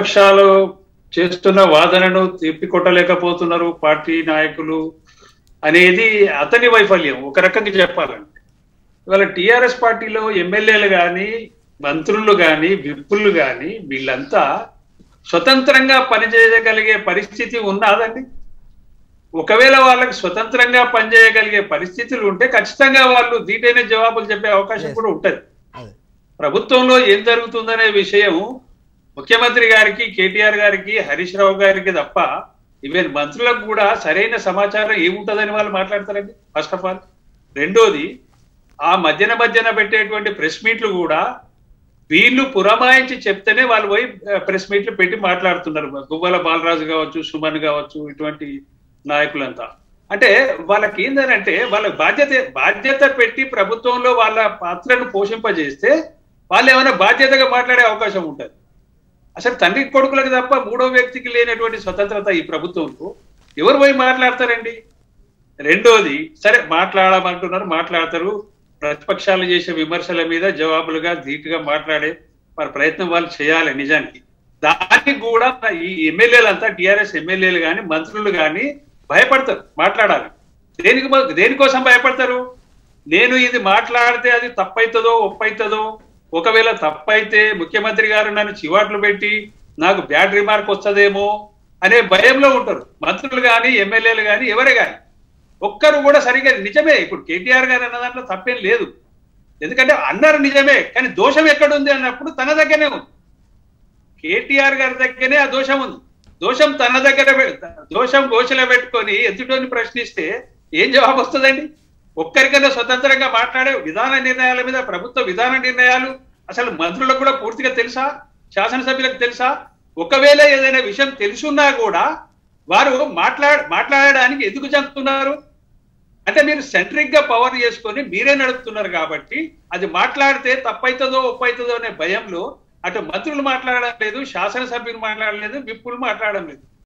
ప్రతిపక్షాలు చేస్తున్న వాదనను తిప్పికొట్టలేకపోతున్నారు పార్టీ నాయకులు అనేది అతని వైఫల్యం ఒక రకంగా చెప్పాలంటే ఇవాళ టిఆర్ఎస్ పార్టీలో ఎమ్మెల్యేలు కానీ మంత్రులు కానీ విప్పులు కానీ వీళ్ళంతా స్వతంత్రంగా పనిచేయగలిగే పరిస్థితి ఉన్నదండి ఒకవేళ వాళ్ళకి స్వతంత్రంగా పనిచేయగలిగే పరిస్థితులు ఉంటే ఖచ్చితంగా వాళ్ళు దీటైన జవాబులు చెప్పే అవకాశం Yes. కూడా ఉంటది అదే ప్రభుత్వంలో ఏం జరుగుతుందనే విషయం ముఖ్యమంత్రి గారికి కేటీఆర్ గారికి హరీష్ రావు గారికి తప్ప ఈవెన్ మంత్రులకు కూడా సరైన సమాచారం ఏముంటదని వాళ్ళు మాట్లాడతారండి ఫస్ట్ ఆఫ్ ఆల్ రెండోది ఆ మధ్యన మధ్యన పెట్టేటువంటి ప్రెస్ మీట్లు కూడా వీళ్ళు పురమాయించి చెప్తేనే వాళ్ళు పోయి ప్రెస్ మీట్లు పెట్టి మాట్లాడుతున్నారు గువ్వల బాలరాజు కావచ్చు సుమన్ కావచ్చు ఇటువంటి నాయకులంతా అంటే వాళ్ళకి ఏంటంటే వాళ్ళ బాధ్యత బాధ్యత పెట్టి ప్రభుత్వంలో వాళ్ళ పాత్రను పోషింపజేస్తే వాళ్ళు ఏమైనా బాధ్యతగా మాట్లాడే అవకాశం ఉంటుంది అసలు తండ్రి కొడుకులకు తప్ప మూడో వ్యక్తికి లేనటువంటి స్వతంత్రత ఈ ప్రభుత్వంలో ఎవరు పోయి మాట్లాడతారండి రెండోది సరే మాట్లాడమంటున్నారు మాట్లాడతారు ప్రతిపక్షాలు చేసే విమర్శల మీద జవాబులుగా ధీటుగా మాట్లాడే వారి ప్రయత్నం వాళ్ళు చేయాలి నిజానికి దానికి కూడా ఈ ఎమ్మెల్యేలంతా టిఆర్ఎస్ ఎమ్మెల్యేలు కానీ మంత్రులు కానీ భయపడతారు మాట్లాడాలి దేనికి మ- దేనికోసం భయపడతారు నేను ఇది మాట్లాడితే అది తప్పైతుందో ఒప్పైతుందో ఒకవేళ తప్పైతే ముఖ్యమంత్రి గారు నన్ను చివాట్లు పెట్టి నాకు బ్యాడ్ రిమార్క్ వస్తుందేమో అనే భయంలో ఉంటారు మంత్రులు కానీ ఎమ్మెల్యేలు కానీ ఎవరే కానీ ఒక్కరు కూడా సరిగా నిజమే ఇప్పుడు కేటీఆర్ గారు అన్న దాంట్లో తప్పేం లేదు ఎందుకంటే అన్నారు నిజమే కానీ దోషం ఎక్కడుంది అన్నప్పుడు తన దగ్గరనే ఉంది కేటీఆర్ గారి దగ్గరనే ఆ దోషం ఉంది దోషం తన దగ్గర పె- దోషం గోచలో పెట్టుకొని ఎదుటోని ప్రశ్నిస్తే ఏం జవాబు వస్తుందండి ఒక్కరికైనా స్వతంత్రంగా మాట్లాడే విధాన నిర్ణయాల మీద ప్రభుత్వ విధాన నిర్ణయాలు అసలు మంత్రులకు కూడా పూర్తిగా తెలుసా శాసనసభ్యులకు తెలుసా ఒకవేళ ఏదైనా విషయం తెలుసున్నా కూడా వారు మాట్లా మాట్లాడడానికి ఎందుకు చంపుతున్నారు అంటే మీరు సెంట్రిక్ గా పవర్ చేసుకొని మీరే నడుపుతున్నారు కాబట్టి అది మాట్లాడితే తప్పైతుందో ఒప్పైతుందో అనే భయంలో అటు మంత్రులు మాట్లాడడం లేదు శాసనసభ్యులు మాట్లాడలేదు విప్పులు మాట్లాడడం లేదు